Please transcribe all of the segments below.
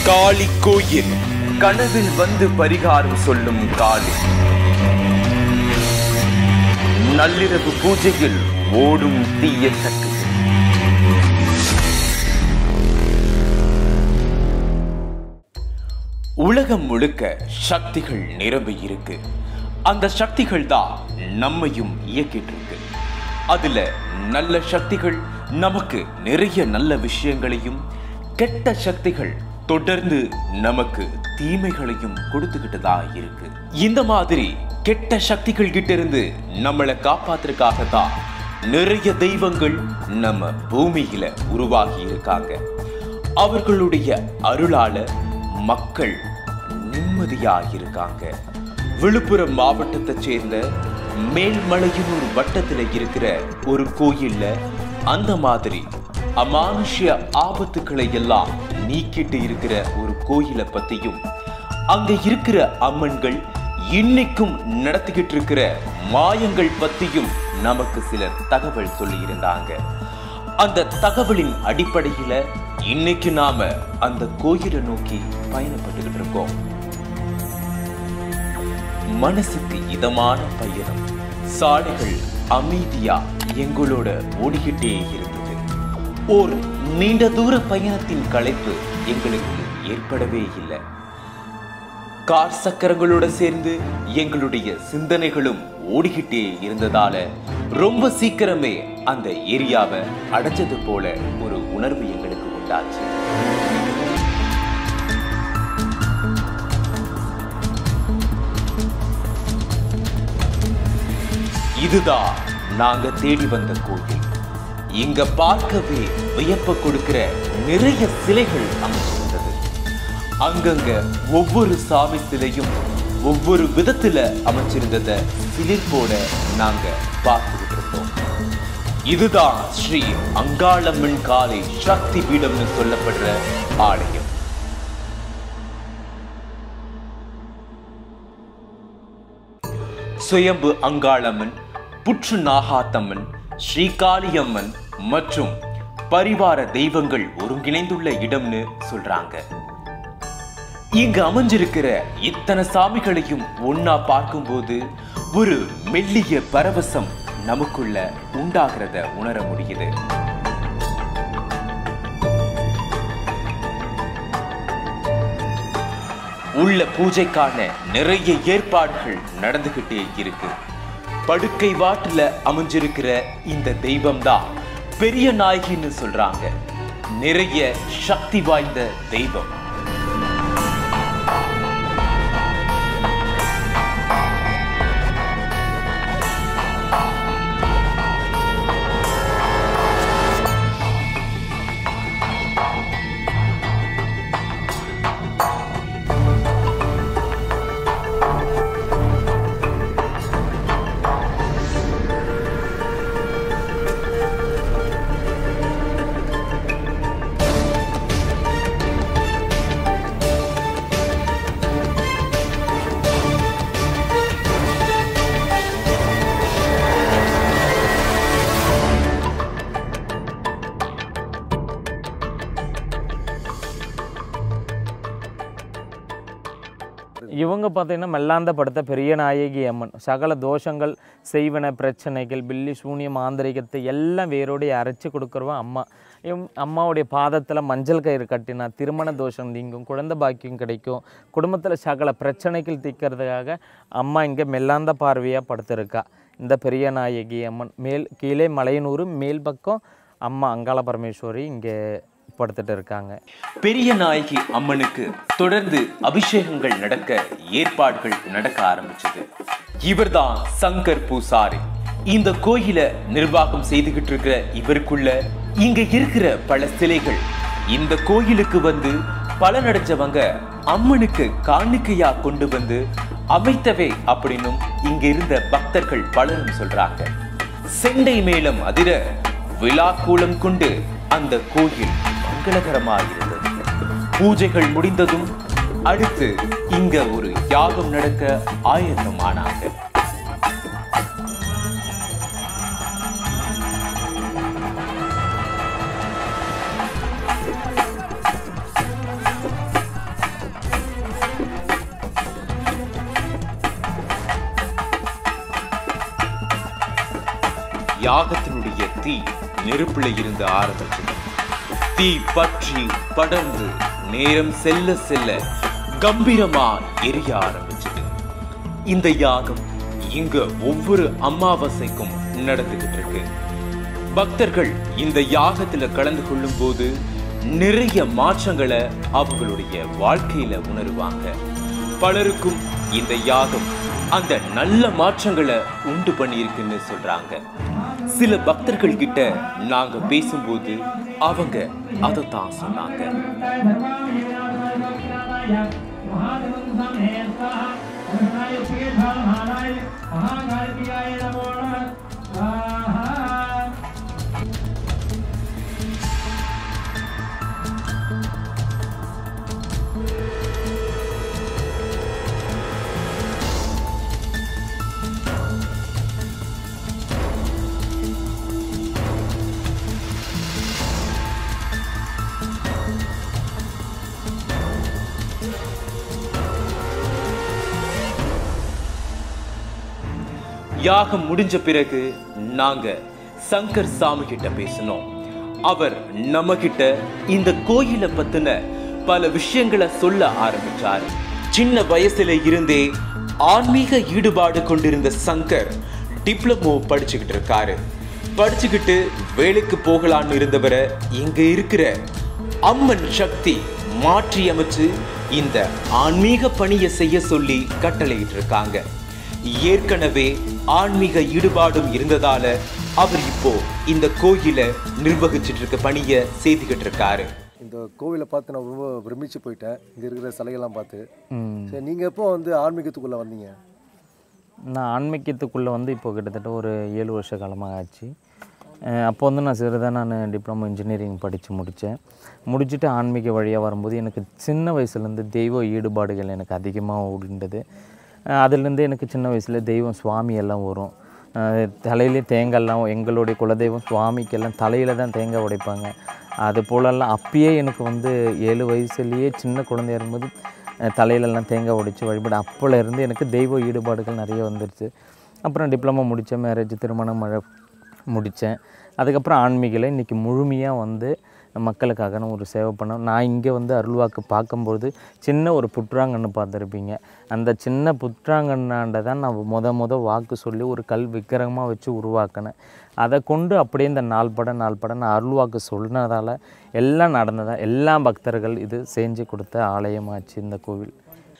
காளி கோயில் கனவில் வந்து பரிகாரம் சொல்லும் காளி நள்ளிரவு பூஜையில் ஓடும் தீய சக்தி உலகம் முழுக்க சக்திகள் நிரம்பி இருக்கு அந்த சக்திகள் தான் நம்மையும் இயக்கிட்டு இருக்கு அதுல நல்ல சக்திகள் நமக்கு நிறைய நல்ல விஷயங்களையும் கெட்ட சக்திகள் தொடர்ந்து நமக்கு தீமைகளையும் கொடுத்துக்கிட்டு தான் இருக்கு இந்த மாதிரி கெட்ட சக்திகள் கிட்ட இருந்து நம்மளை காப்பாத்துறதுக்காக தான் நிறைய தெய்வங்கள் நம்ம பூமியில உருவாகி இருக்காங்க அவர்களுடைய அருளால மக்கள் நிம்மதியா இருக்காங்க விழுப்புரம் மாவட்டத்தை சேர்ந்த மேல்மலையனூர் வட்டத்துல இருக்கிற ஒரு கோயில்ல அந்த மாதிரி அமானுஷ்ய ஆபத்துக்களை எல்லாம் நீக்கிட்டு இருக்கிற ஒரு கோயிலை பத்தியும் அங்க இருக்கிற அம்மன்கள் இன்னைக்கும் நடத்திக்கிட்டு இருக்கிற மாயங்கள் பத்தியும் நமக்கு சிலர் தகவல் சொல்லி இருந்தாங்க அந்த தகவலின் அடிப்படையில இன்னைக்கு நாம அந்த கோயிலை நோக்கி பயணப்பட்டுக்கிட்டு இருக்கோம் மனசுக்கு இதமான பயணம் சாலைகள் அமைதியா எங்களோட ஓடிக்கிட்டே இருந்தது ஒரு நீண்ட தூர பயணத்தின் களைப்பு எங்களுக்கு ஏற்படவே இல்லை கார் சக்கரங்களோட சேர்ந்து எங்களுடைய சிந்தனைகளும் ஓடிக்கிட்டே இருந்ததால ரொம்ப சீக்கிரமே அந்த ஏரியாவை அடைஞ்சது போல ஒரு உணர்வு எங்களுக்கு உண்டாச்சு இதுதான் நாங்க தேடி வந்த கோயில் இங்க பார்க்கவே வியப்ப கொடுக்கிற நிறைய சிலைகள் அமைச்சிருந்தது அங்கங்க ஒவ்வொரு சாமி சிலையும் ஒவ்வொரு விதத்துல அமைச்சிருந்தத சிலிர்ப்போட நாங்க பார்த்துக்கிட்டு இருந்தோம் இதுதான் ஸ்ரீ அங்காளம்மன் காலை சக்தி பீடம்னு சொல்லப்படுற ஆலயம் சுயம்பு அங்காளம்மன் புற்று நாகாத்தம்மன் ஸ்ரீகாளியம்மன் மற்றும் பரிவார தெய்வங்கள் ஒருங்கிணைந்துள்ள இடம்னு சொல்றாங்க இங்கு அமைஞ்சிருக்கிற இத்தனை சாமிகளையும் ஒன்னா பார்க்கும்போது ஒரு மெல்லிய பரவசம் நமக்குள்ள உண்டாகிறத உணர முடியுது உள்ள பூஜைக்கான நிறைய ஏற்பாடுகள் நடந்துகிட்டே இருக்கு படுக்கை வாட்டுல அமைஞ்சிருக்கிற இந்த தெய்வம் தான் பெரிய நாயகின்னு சொல்றாங்க நிறைய சக்தி வாய்ந்த தெய்வம் இவங்க பார்த்தீங்கன்னா மெல்லாந்த படுத்த பெரிய நாயகி அம்மன் சகல தோஷங்கள் செய்வன பிரச்சனைகள் பில்லி சூனியம் மாந்திரிகத்தை எல்லாம் வேரோடைய அரைச்சி கொடுக்குறவன் அம்மா இவன் அம்மாவுடைய பாதத்தில் மஞ்சள் கயிறு கட்டினா திருமண தோஷம் நீங்கும் குழந்தை பாக்கியம் கிடைக்கும் குடும்பத்தில் சகல பிரச்சனைகள் தீர்க்கறதுக்காக அம்மா இங்கே மெல்லாந்த பார்வையாக படுத்திருக்கா இந்த பெரிய நாயகி அம்மன் மேல் கீழே மலையனூர் மேல் பக்கம் அம்மா அங்காள பரமேஸ்வரி இங்கே படுத்துட்டு இருக்காங்க பெரிய நாயகி அம்மனுக்கு தொடர்ந்து அபிஷேகங்கள் நடக்க ஏற்பாடுகள் நடக்க ஆரம்பிச்சது இவர்தான் சங்கர் பூசாரி இந்த கோயில நிர்வாகம் செய்துகிட்டு இருக்கிற இவருக்குள்ள இங்க இருக்கிற பல சிலைகள் இந்த கோயிலுக்கு வந்து பலனடைஞ்சவங்க அம்மனுக்கு காணிக்கையா கொண்டு வந்து அமைத்தவை அப்படின்னும் இங்க இருந்த பக்தர்கள் பலரும் சொல்றாங்க செண்டை மேளம் அதிர விழாக்கூலம் கொண்டு அந்த கோயில் மங்களகரமாயிருந்தது பூஜைகள் முடிந்ததும் அடுத்து இங்க ஒரு யாகம் நடக்க ஆயத்தமானாங்க யாகத்தினுடைய தீ நெருப்புல இருந்து ஆரம்பிச்சது தீ பற்றி படர்ந்து நேரம் செல்ல செல்ல கம்பீரமா எரிய ஆரம்பிச்சது இந்த யாகம் இங்க ஒவ்வொரு அமாவாசைக்கும் நடந்துகிட்டு இருக்கு பக்தர்கள் இந்த யாகத்துல கலந்து கொள்ளும் போது நிறைய மாற்றங்களை அவங்களுடைய வாழ்க்கையில உணருவாங்க பலருக்கும் இந்த யாகம் அந்த நல்ல மாற்றங்களை உண்டு பண்ணியிருக்குன்னு சொல்றாங்க சில பக்தர்கள் கிட்ட நாங்க பேசும்போது அவங்க அதை தான் சொன்னாங்க யாகம் முடிஞ்ச பிறகு நாங்க சங்கர் சாமி கிட்ட பேசினோம் அவர் நம்ம கிட்ட இந்த கோயிலை பத்தின பல விஷயங்களை சொல்ல ஆரம்பிச்சார் சின்ன வயசுல இருந்தே ஆன்மீக ஈடுபாடு கொண்டிருந்த சங்கர் டிப்ளமோ படிச்சுக்கிட்டு இருக்காரு படிச்சுக்கிட்டு வேலைக்கு போகலான்னு இருந்தவரை இங்க இருக்கிற அம்மன் சக்தி மாற்றி அமைச்சு இந்த ஆன்மீக பணியை செய்ய சொல்லி கட்டளையிட்டு இருக்காங்க ஏற்கனவே ஆன்மீக ஈடுபாடும் இருந்ததால அவர் இப்போ இந்த கோயிலை நிர்வகிச்சிட்டு இருக்க பணியை செய்துகிட்டு இருக்காரு இந்த கோவிலை பார்த்து நான் ரொம்ப பிரமிச்சு போயிட்டேன் இங்கே இருக்கிற சிலைகள்லாம் பார்த்து ம். சரி நீங்கள் எப்போ வந்து ஆன்மீகத்துக்குள்ளே வந்தீங்க நான் ஆன்மீகத்துக்குள்ளே வந்து இப்போ கிட்டத்தட்ட ஒரு ஏழு வருஷ காலமாக ஆச்சு அஹ் அப்போ வந்து நான் சிறிதாக நான் டிப்ளமோ இன்ஜினியரிங் படித்து முடித்தேன் முடிச்சுட்டு ஆன்மீக வழியாக வரும்போது எனக்கு சின்ன வயசுலேருந்து தெய்வ ஈடுபாடுகள் எனக்கு அதிகமாக உண்டுது அஹ் அதுலேருந்து எனக்கு சின்ன வயசில் தெய்வம் சுவாமி எல்லாம் வரும் அஹ் தலையிலே தேங்காய்லாம் எங்களுடைய குலதெய்வம் சுவாமிக்கெல்லாம் தலையில் தான் தேங்காய் உடைப்பாங்க அது போலெல்லாம் அப்பயே எனக்கு வந்து ஏழு வயசுலேயே சின்ன குழந்தையா இருக்கும்போது அஹ் தலையிலெல்லாம் தேங்காய் உடைச்சி வழிபட அப்போலேருந்து எனக்கு தெய்வ ஈடுபாடுகள் நிறைய வந்துருச்சு அப்புறம் டிப்ளமோ முடித்தேன் மேரேஜ் திருமணம் மழை முடித்தேன் அதுக்கப்புறம் ஆன்மீகில் இன்றைக்கி முழுமையாக வந்து மக்களுக்காக நான் ஒரு சேவை பண்ணேன் நான் இங்கே வந்து அருள்வாக்கு பார்க்கும்போது சின்ன ஒரு புற்றாங்கன்னு பார்த்துருப்பீங்க அந்த சின்ன புற்றாங்கன்னாண்ட தான் நான் முத முத வாக்கு சொல்லி ஒரு கல் விக்கிரகமாக வச்சு உருவாக்கினேன் அதை கொண்டு அப்படியே இந்த நாள் பட நாள் பட நான் அருள்வாக்கு சொன்னதால் எல்லாம் நடந்ததா எல்லா பக்தர்கள் இது செஞ்சு கொடுத்த ஆலயமாச்சு இந்த கோவில்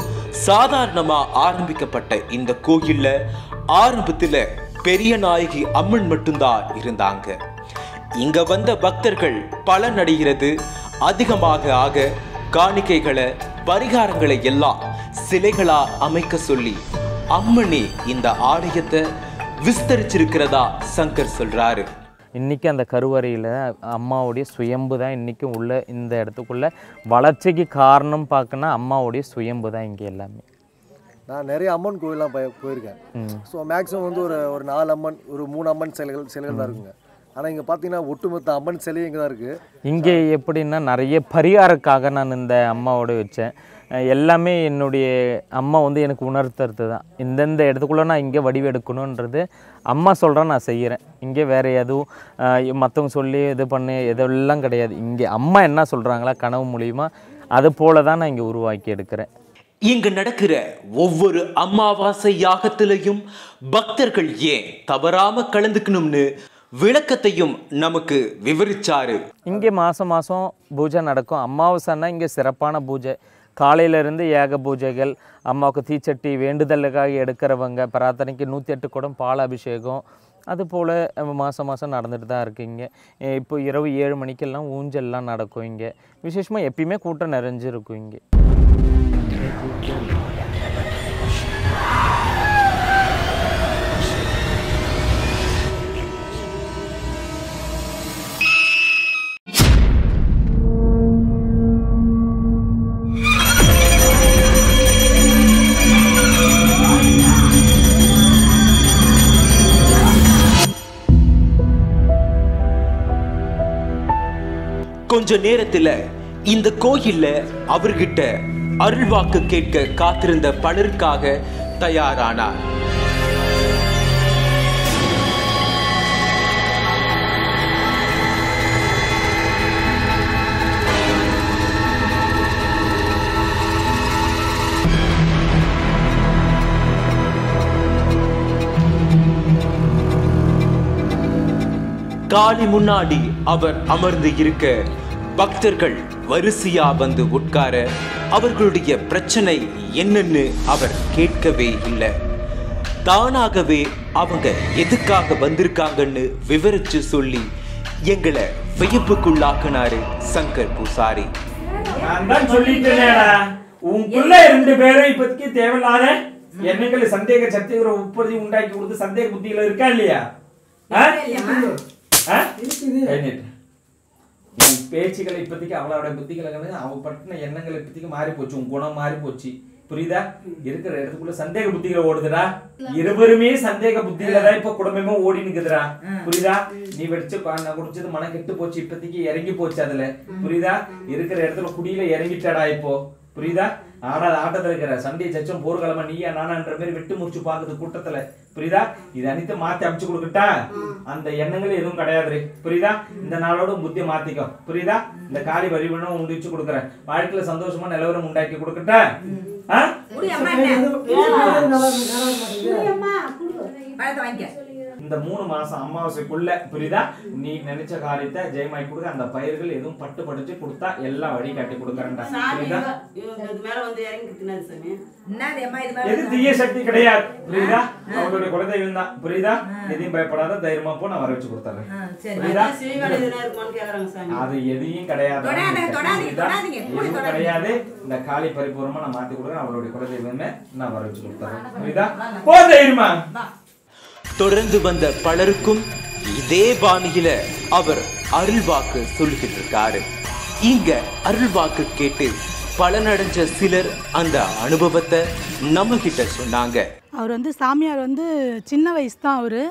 சாதாரணமா ஆரம்பிக்கப்பட்ட இந்த கோயில்ல ஆரம்பத்துல பெரிய நாயகி அம்மன் மட்டும்தான் இருந்தாங்க இங்க வந்த பக்தர்கள் பலன் அடைகிறது அதிகமாக ஆக காணிக்கைகளை பரிகாரங்களை எல்லாம் சிலைகளா அமைக்க சொல்லி அம்மனே இந்த ஆலயத்தை விஸ்தரிச்சிருக்கிறதா சங்கர் சொல்றாரு இன்றைக்கி அந்த கருவறையில் அம்மாவுடைய சுயம்பு தான் இன்றைக்கும் உள்ள இந்த இடத்துக்குள்ள வளர்ச்சிக்கு காரணம் பார்க்கணும்னா அம்மாவுடைய சுயம்பு தான் இங்கே எல்லாமே நான் நிறைய அம்மன் கோயிலாம் போய் போயிருக்கேன் ஸோ மேக்ஸிமம் வந்து ஒரு ஒரு நாலு அம்மன் ஒரு மூணு அம்மன் சிலைகள் சிலைகள் தான் இருக்குங்க ஆனால் இங்கே பார்த்தீங்கன்னா ஒட்டுமொத்த அம்மன் சிலையும் இங்கே தான் இருக்குது இங்கே எப்படின்னா நிறைய பரிகாரக்காக நான் இந்த அம்மாவோட வச்சேன் அஹ் எல்லாமே என்னுடைய அம்மா வந்து எனக்கு உணர்த்துறது தான் இந்தந்த இடத்துக்குள்ளே நான் இங்கே வடிவெடுக்கணுன்றது அம்மா சொல்கிறேன் நான் செய்கிறேன் இங்கே வேறு எதுவும் மற்றவங்க சொல்லி இது பண்ணு இதெல்லாம் கிடையாது இங்கே அம்மா என்ன சொல்கிறாங்களா கனவு மூலியமா அது போல தான் நான் இங்கே உருவாக்கி எடுக்கிறேன் இங்க நடக்கிற ஒவ்வொரு அமாவாசை யாகத்திலையும் பக்தர்கள் ஏன் தவறாம கலந்துக்கணும்னு விளக்கத்தையும் நமக்கு விவரிச்சாரு இங்கே மாதம் மாதம் பூஜை நடக்கும் அமாவாசைன்னா இங்கே சிறப்பான பூஜை காலையிலேருந்து ஏக பூஜைகள் அம்மாவுக்கு தீச்சட்டி வேண்டுதலுக்காக எடுக்கிறவங்க பிரார்த்தனைக்கு நூற்றி எட்டு குடம் பால் அபிஷேகம் அது போல் மாதம் மாதம் நடந்துட்டு தான் இருக்கு இங்கே அஹ் இப்போ இரவு ஏழு மணிக்கெல்லாம் ஊஞ்சல்லாம் நடக்கும் இங்கே விசேஷமாக எப்பயுமே கூட்டம் நிறைஞ்சிருக்கும் இங்கே கொஞ்ச நேரத்துல இந்த கோயில்ல அவர்கிட்ட அருள்வாக்கு கேட்க காத்திருந்த பலருக்காக தயாரானார் காளி முன்னாடி அவர் அமர்ந்து இருக்க பக்தர்கள் வரிசையா வந்து உட்கார அவர்களுடைய பிரச்சனை என்னன்னு அவர் கேட்கவே இல்லை தானாகவே அவங்க எதுக்காக வந்திருக்காங்கன்னு விவரிச்சு சொல்லி எங்களை வியப்புக்குள்ளாக்குனாரு சங்கர் பூசாரி நான் தான் சொல்லிட்டேனேடா உன் புள்ள ரெண்டு பேரும் இப்போதைக்கு தேவையில்லாத எண்ணங்களை சந்தேக சத்தியகிற உற்பத்தி உண்டாக்கி கொடுத்து சந்தேக புத்தியில இருக்கா இல்லையா ஆ? ஆ? கை நீட்டு. உன் பேச்சுகளை இப்போதைக்கு அவளோட புத்திகளை கண்டு அவ பட்டின எண்ணங்கள் இப்போதைக்கு மாறி போச்சு உன் குணம் மாறி போச்சு புரியுதா இருக்கிற இடத்துக்குள்ள சந்தேக புத்திகளை ஓடுதுடா இருவருமே சந்தேக புத்தியில தான் இப்ப குடும்பமே ஓடி நிக்குதுடா புரியுதா நீ வெடிச்சு பா- நான் குடிச்சது மனம் கெட்டு போச்சு இப்போதைக்கு இறங்கி போச்சு அதுல புரியுதா இருக்கிற இடத்துல குடியில இறங்கிட்டடா இப்போ புரியுதா ஆடாத ஆட்டத்துல இருக்கிற சண்டை சச்சம் போர்க்கிழமை நீயா நானான்ற மாதிரி விட்டு முடிச்சு பாக்குது கூட்டத்துல புரியுதா இது அனைத்து மாத்தி அமைச்சு கொடுக்கட்டா அந்த எண்ணங்கள் எதுவும் கிடையாது புரியுதா இந்த நாளோட புத்திய மாத்திக்கோ புரியுதா இந்த காளி வரிவனும் உண்டிச்சு கொடுக்குறேன் வாழ்க்கையில சந்தோஷமா நிலவரம் உண்டாக்கி கொடுக்கட்டா ஆ? இந்த மூணு மாசம் அமாவாசைக்குள்ள புரியுதா நீ நினைச்ச காரியத்தை ஜெயமாய் கொடுக்க அந்த பயிர்கள் எதுவும் பட்டு படுத்து கொடுத்தா எல்லாம் வழி காட்டி கொடுக்கறேன்டா புரியுதா மேல வந்து இறங்கி தின்னாது சாமி எது தீய சக்தி கிடையாது புரியுதா அவங்களுடைய குலதெய்வம் தான் புரியுதா எதையும் பயப்படாத தைரியமா போ நான் வர வச்சு கொடுத்துறேன் புரியுதா சிவகாமி எதுனா இருக்குமான்னு கேக்குறாங்க சாமி அது எதையும் கிடையாது தொடாதீங்க, தொடாதீங்க, புரியுதா? தொடாதீங்க, கூட எதுவும் தொடாதீங்க. கிடையாது இந்த காளி பரிபூர்ணமா நான் மாத்தி கொடுக்குறேன் அவளுடைய குலதெய்வமே நான் வர வச்சு கொடுத்துறேன் புரியுதா போ தைரியமா தொடர்ந்து வந்த பலருக்கும் இதே பாணியில அவர் அருள்வாக்கு சொல்லிக்கிட்டு இருக்காரு இங்க அருள்வாக்கு கேட்டு பலனடைஞ்ச சிலர் அந்த அனுபவத்தை நம்ம கிட்ட சொன்னாங்க அவர் வந்து சாமியார் வந்து சின்ன வயசு தான் அவர்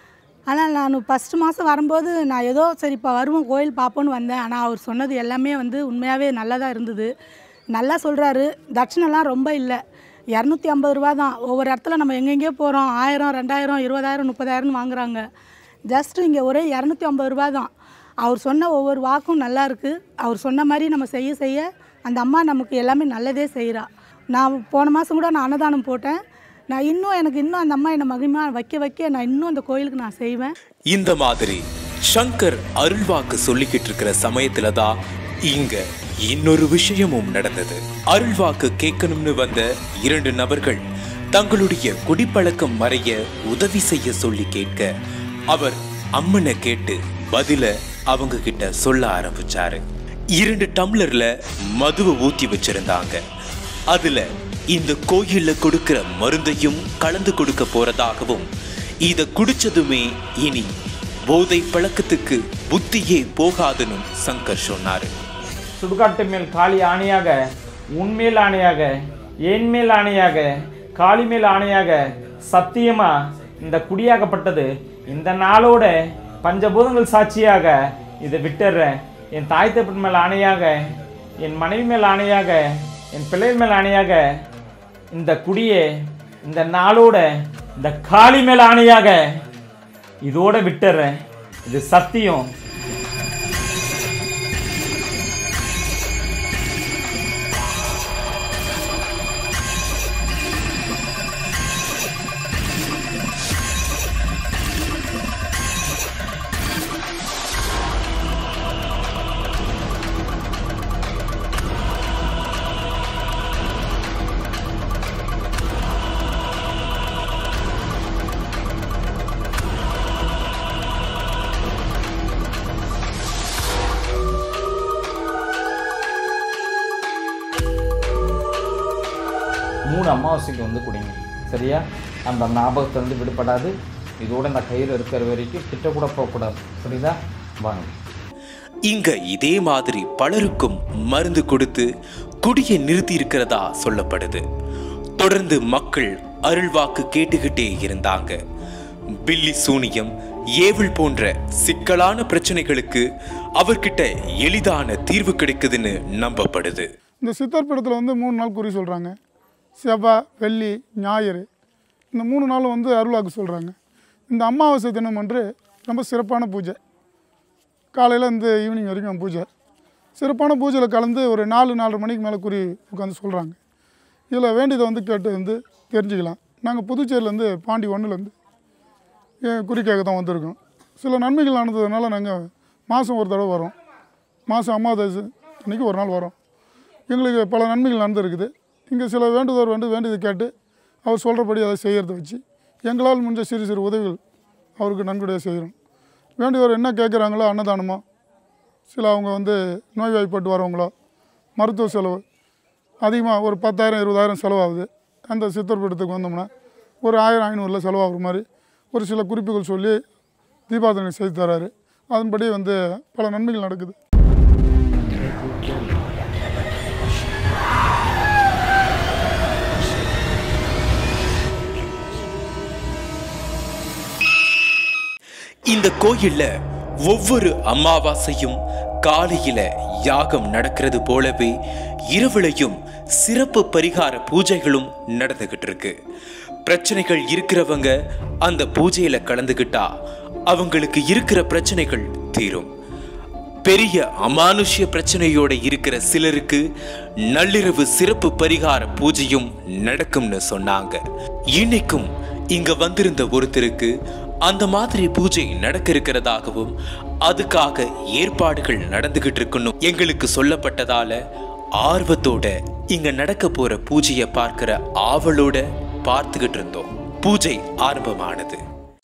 ஆனால் நான் ஃபஸ்ட்டு மாதம் வரும்போது நான் ஏதோ சரி இப்போ வருவோம் கோயில் பார்ப்போன்னு வந்தேன் ஆனால் அவர் சொன்னது எல்லாமே வந்து உண்மையாகவே நல்லதாக இருந்தது நல்லா சொல்கிறாரு தட்சணைலாம் ரொம்ப இல்லை இரநூத்தி ஐம்பது ரூபா தான் ஒவ்வொரு இடத்துல நம்ம எங்கெங்கேயோ போகிறோம் ஆயிரம் ரெண்டாயிரம் இருபதாயிரம் முப்பதாயிரம்னு வாங்குறாங்க ஜஸ்ட் இங்கே ஒரே இரநூத்தி ஐம்பது ரூபா தான் அவர் சொன்ன ஒவ்வொரு வாக்கும் நல்லா இருக்குது அவர் சொன்ன மாதிரி நம்ம செய்ய செய்ய அந்த அம்மா நமக்கு எல்லாமே நல்லதே செய்கிறா நான் போன மாதம் கூட நான் அன்னதானம் போட்டேன் நான் இன்னும் எனக்கு இன்னும் அந்த அம்மா என்னை மகிமா வைக்க வைக்க நான் இன்னும் அந்த கோயிலுக்கு நான் செய்வேன் இந்த மாதிரி சங்கர் அருள்வாக்கு சொல்லிக்கிட்டு இருக்கிற சமயத்துல தான் இங்க இன்னொரு விஷயமும் நடந்தது அருள்வாக்கு கேட்கணும்னு வந்த இரண்டு நபர்கள் தங்களுடைய குடிப்பழக்கம் மறைய உதவி செய்ய சொல்லி கேட்க அவர் அம்மனை கேட்டு பதில அவங்க கிட்ட சொல்ல ஆரம்பிச்சாரு இரண்டு டம்ளர்ல மதுவை ஊத்தி வச்சிருந்தாங்க அதுல இந்த கோயில்ல கொடுக்கிற மருந்தையும் கலந்து கொடுக்க போறதாகவும் இத குடிச்சதுமே இனி போதை பழக்கத்துக்கு புத்தியே போகாதுன்னு சங்கர் சொன்னாரு சுடுகாட்டு மேல் காளி ஆணையாக உன்மேல் ஆணையாக என் மேல் ஆணையாக காளி மேல் ஆணையாக சத்தியமா இந்த குடியாகப்பட்டது இந்த நாளோட பஞ்சபூதங்கள் சாட்சியாக இதை விட்டுறேன் என் தாய் தப்பன் மேல் ஆணையாக என் மனைவி மேல் ஆணையாக என் பிள்ளைகள் மேல் ஆணையாக இந்த குடியை இந்த நாளோட இந்த காளி மேல் ஆணையாக இதோட விட்டுறேன் இது சத்தியம் மூணு அமாவாசைக்கு வந்து குடிங்க சரியா அந்த ஞாபகத்திலிருந்து விடுபடாது இதோட இந்த கயிறு இருக்கிற வரைக்கும் கிட்ட கூட போகக்கூடாது புரியுதா வாங்க இங்க இதே மாதிரி பலருக்கும் மருந்து கொடுத்து குடியை நிறுத்தி இருக்கிறதா சொல்லப்படுது தொடர்ந்து மக்கள் அருள்வாக்கு கேட்டுக்கிட்டே இருந்தாங்க பில்லி சூனியம் ஏவல் போன்ற சிக்கலான பிரச்சனைகளுக்கு அவர்கிட்ட எளிதான தீர்வு கிடைக்குதுன்னு நம்பப்படுது இந்த சித்தர் படத்தில் வந்து மூணு நாள் குறி சொல்கிறாங்க செவ்வாய் வெள்ளி ஞாயிறு இந்த மூணு நாளும் வந்து அருளாக்கு சொல்கிறாங்க இந்த அமாவாசை தினம் அன்று ரொம்ப சிறப்பான பூஜை காலையில் இந்த ஈவினிங் வரைக்கும் பூஜை சிறப்பான பூஜையில் கலந்து ஒரு நாலு நாலரை மணிக்கு மேலே குறி உட்காந்து சொல்கிறாங்க இதில் வேண்டியதை வந்து கேட்டு வந்து தெரிஞ்சுக்கலாம் நாங்கள் புதுச்சேரியிலேருந்து பாண்டி ஒன்றுலேருந்து குறி கேட்க தான் வந்திருக்கோம் சில நன்மைகள் நடந்ததுனால நாங்கள் மாதம் ஒரு தடவை வரோம் மாதம் அமாவாசை அன்றைக்கி ஒரு நாள் வரோம் எங்களுக்கு பல நன்மைகள் நடந்திருக்குது இங்கே சில வேண்டுதோர் வேண்டு வேண்டியதை கேட்டு அவர் சொல்கிறபடி அதை செய்கிறத வச்சு எங்களால் முடிஞ்ச சிறு சிறு உதவிகள் அவருக்கு நன்கொடையாக செய்கிறோம் வேண்டியவர் என்ன கேட்குறாங்களோ அன்னதானமோ சில அவங்க வந்து நோய்வாய்ப்பட்டு வரவங்களோ மருத்துவ செலவு அதிகமாக ஒரு பத்தாயிரம் இருபதாயிரம் செலவாகுது அந்த சித்தர்பீடத்துக்கு வந்தோம்னா ஒரு ஆயிரம் ஐநூறுல செலவாகிற மாதிரி ஒரு சில குறிப்புகள் சொல்லி தீபாவளி செய்து தராரு அதன்படி வந்து பல நன்மைகள் நடக்குது இந்த கோயில்ல ஒவ்வொரு அமாவாசையும் காலையில யாகம் நடக்கிறது போலவே இரவுலையும் சிறப்பு பரிகார பூஜைகளும் நடந்துகிட்டு இருக்கு பிரச்சனைகள் இருக்கிறவங்க அந்த பூஜையில கலந்துகிட்டா அவங்களுக்கு இருக்கிற பிரச்சனைகள் தீரும் பெரிய அமானுஷ்ய பிரச்சனையோட இருக்கிற சிலருக்கு நள்ளிரவு சிறப்பு பரிகார பூஜையும் நடக்கும்னு சொன்னாங்க இன்னைக்கும் இங்க வந்திருந்த ஒருத்தருக்கு அந்த மாதிரி பூஜை நடக்க இருக்கிறதாகவும் அதுக்காக ஏற்பாடுகள் நடந்துகிட்டு இருக்குன்னு எங்களுக்கு சொல்லப்பட்டதால ஆர்வத்தோட இங்க நடக்க போற பூஜையை பார்க்கிற ஆவலோட பார்த்துக்கிட்டு இருந்தோம் பூஜை ஆரம்பமானது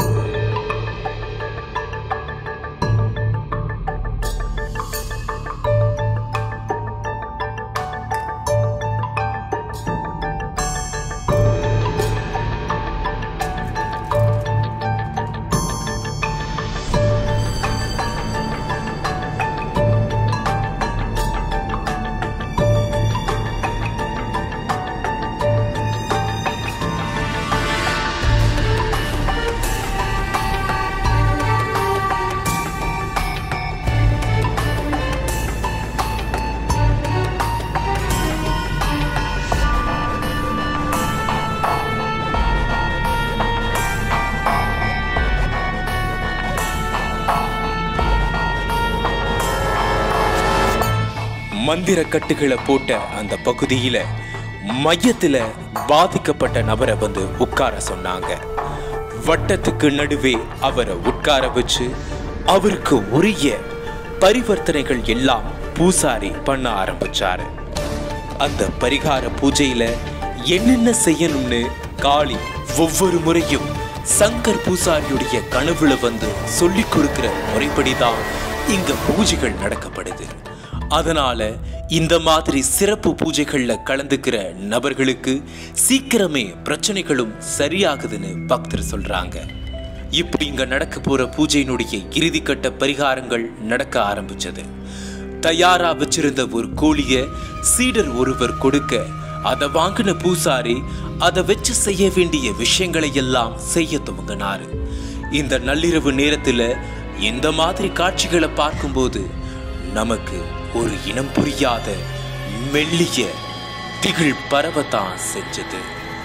மந்திர கட்டுகளை போட்ட அந்த பகுதியில மையத்துல பாதிக்கப்பட்ட நபரை வந்து உட்கார சொன்னாங்க வட்டத்துக்கு நடுவே அவரை உட்கார வச்சு அவருக்கு உரிய பரிவர்த்தனைகள் எல்லாம் பூசாரி பண்ண ஆரம்பிச்சாரு அந்த பரிகார பூஜையில என்னென்ன செய்யணும்னு காளி ஒவ்வொரு முறையும் சங்கர் பூசாரியுடைய கனவுல வந்து சொல்லிக் கொடுக்கிற முறைப்படிதான் இங்க பூஜைகள் நடக்கப்படுது அதனால இந்த மாதிரி சிறப்பு பூஜைகள்ல கலந்துக்கிற நபர்களுக்கு சீக்கிரமே பிரச்சனைகளும் சரியாகுதுன்னு பக்தர் சொல்றாங்க இப்படி இங்க நடக்க போற பூஜையினுடைய இறுதிக்கட்ட பரிகாரங்கள் நடக்க ஆரம்பிச்சது தயாரா வச்சிருந்த ஒரு கோழிய சீடர் ஒருவர் கொடுக்க அதை வாங்கின பூசாரி அதை வச்சு செய்ய வேண்டிய விஷயங்களை எல்லாம் செய்ய துவங்கினாரு இந்த நள்ளிரவு நேரத்துல இந்த மாதிரி காட்சிகளை பார்க்கும்போது நமக்கு ஒரு இனம் புரியாத மெல்லிய திகில் பரவத்தான் செஞ்சது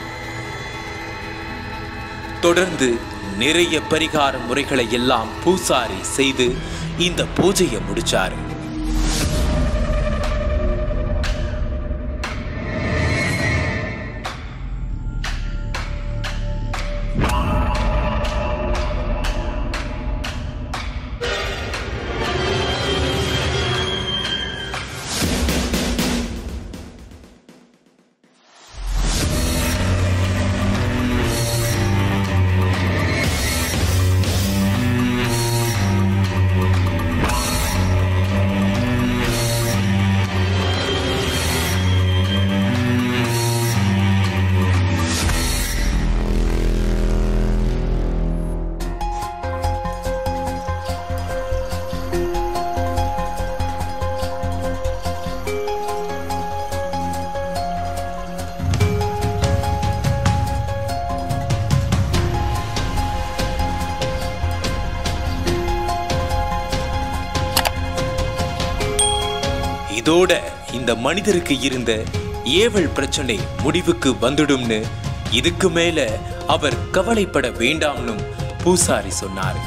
தொடர்ந்து நிறைய பரிகார முறைகளை எல்லாம் பூசாரி செய்து இந்த பூஜையை முடிச்சாரு இதோட இந்த மனிதருக்கு இருந்த ஏவல் பிரச்சனை முடிவுக்கு வந்துடும்னு இதுக்கு மேல அவர் கவலைப்பட வேண்டாம்னும் பூசாரி சொன்னார்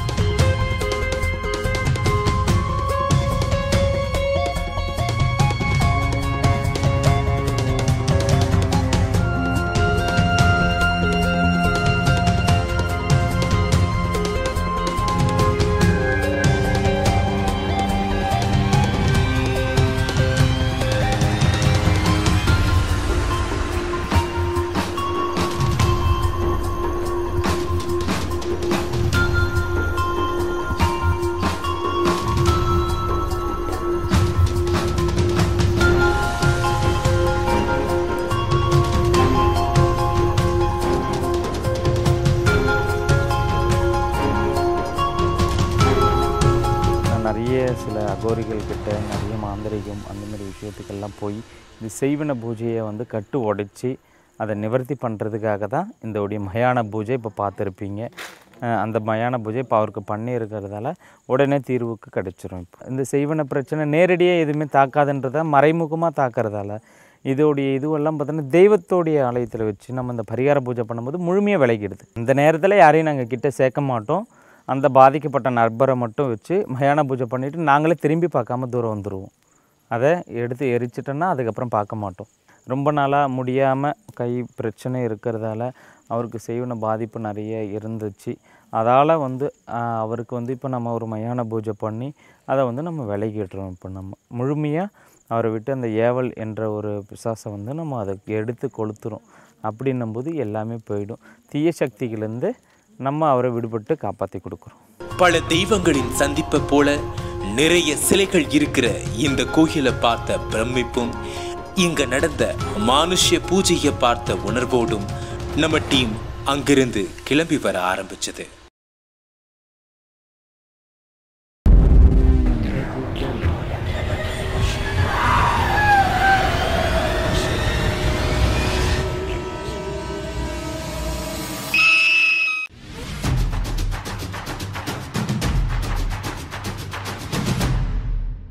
அகோரிகள் கிட்ட நிறைய மாந்திரிகம் அந்த மாதிரி விஷயத்துக்கெல்லாம் போய் இந்த செய்வன பூஜையை வந்து கட்டு உடைச்சி அதை நிவர்த்தி பண்ணுறதுக்காக தான் இந்த உடைய மயான பூஜை இப்போ பார்த்துருப்பீங்க அஹ் அந்த மயான பூஜை இப்போ அவருக்கு பண்ணி இருக்கிறதால உடனே தீர்வுக்கு கிடைச்சிரும் இப்போ இந்த செய்வன பிரச்சனை நேரடியாக எதுவுமே தாக்காதுன்றத மறைமுகமாக தாக்குறதால இதோடைய இதுவெல்லாம் பார்த்தோன்னா தெய்வத்தோடைய ஆலயத்தில் வச்சு நம்ம இந்த பரிகார பூஜை பண்ணும்போது முழுமையாக விலகிடுது இந்த நேரத்தில் யாரையும் நாங்கள் கிட்ட சேர்க்க மாட்டோம் அந்த பாதிக்கப்பட்ட நபரை மட்டும் வச்சு மயான பூஜை பண்ணிவிட்டு நாங்களே திரும்பி பார்க்காம தூரம் வந்துடுவோம் அதை எடுத்து எரிச்சிட்டோன்னா அதுக்கப்புறம் பார்க்க மாட்டோம் ரொம்ப நாளாக முடியாமல் கை பிரச்சனை இருக்கிறதால அவருக்கு செய்வன பாதிப்பு நிறைய இருந்துச்சு அதால் வந்து ஆஹ், அவருக்கு வந்து இப்போ நம்ம ஒரு மயான பூஜை பண்ணி அதை வந்து நம்ம விலகிடுறோம் இப்போ நம்ம முழுமையாக அவரை விட்டு அந்த ஏவல் என்ற ஒரு பிசாசை வந்து நம்ம அதை எடுத்து கொளுத்துறோம் அப்படின்னும்போது எல்லாமே போயிடும் தீய சக்திகளிலேருந்து நம்ம அவரை விடுபட்டு காப்பாற்றி கொடுக்குறோம் பல தெய்வங்களின் சந்திப்பை போல நிறைய சிலைகள் இருக்கிற இந்த கோயிலை பார்த்த பிரமிப்பும் இங்க நடந்த மானுஷ்ய பூஜையை பார்த்த உணர்வோடும் நம்ம டீம் அங்கிருந்து கிளம்பி வர ஆரம்பிச்சது